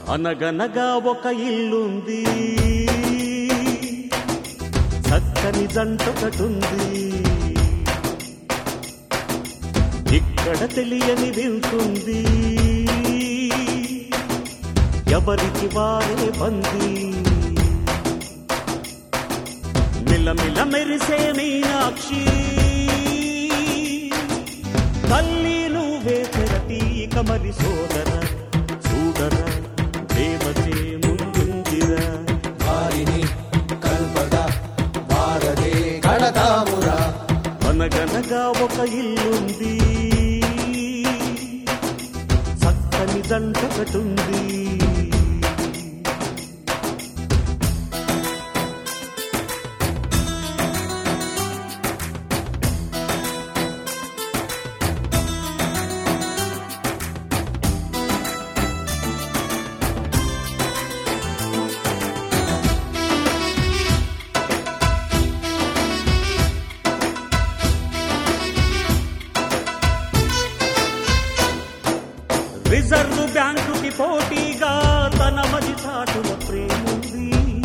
అనగనగా ఒక ఇల్లుంది చక్కని జంటొకటుంది ఇక్కడ తెలియని వింటుంది ఎవరికి వారే బందీ మిలమిల మెరిసే మీనాక్షి తల్లి నువ్వే తెరటి ఇక మరి సోదర చూడర దేవతే ముందుందిరా వారిని కల్పగా వారదే కడతామురా అనగనగా ఒక ఇల్లుంది చక్కని జంటొకటుంది రిజర్వ్ బ్యాంకుకి పోటీగా తన మది చాటుల ప్రేముంది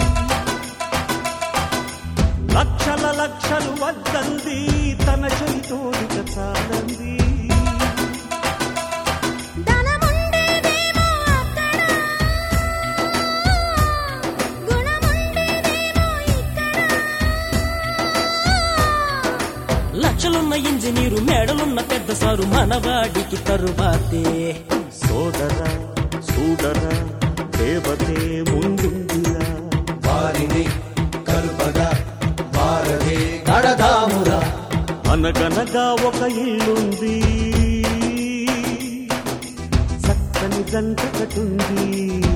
లక్షల లక్షలు వద్దంది తన చేతోడిక చాలంది ధనముండేదేమో అక్కడ గుణముండేదేమో ఇక్కడ లక్షలున్న ఇంజనీరు మేడలున్న పెద్ద సారు మనవాడికి తరువాతే సోదర సూదర దేవతే ముందుందిరా వారిని కల్పగా వారదే కడతామురా అనగనగా ఒక ఇల్లుంది చక్కని జంటకటుంది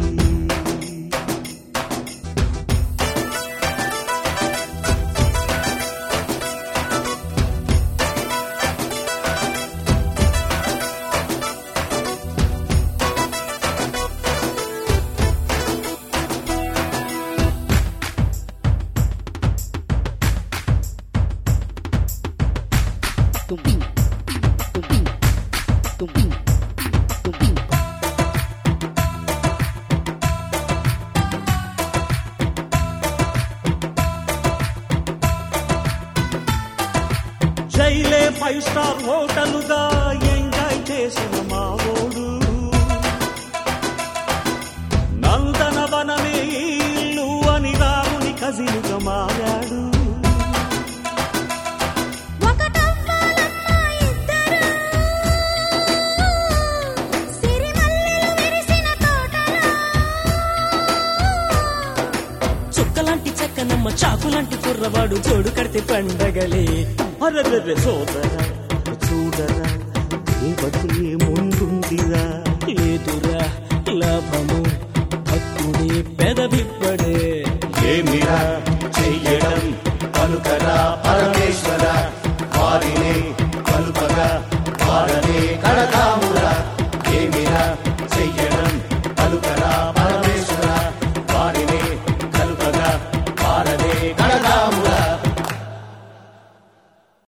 జైలే ఫైవ్ స్టార్ హోటలుగా ఎంజాయ్ చేసిన మావోడు నందనవనమే ఇల్లు అని రాముని కజిలుగా మారాడు ఒకటవ్వాలమ్మా ఇద్దరు సిరిమల్లెలు విరిసిన తోటలో చుక్కలాంటి చెక్కనమ్మ చాకులాంటి కుర్రవాడు జోడు కడితే పండగలే అరగర సోదర చూడర దేవతే ముందుందిరా లేదురా లాభము భక్తుడి పెదవిప్పడే ఏమిరా చెయ్యడం పలుకరా పరమేశ్వర వారిని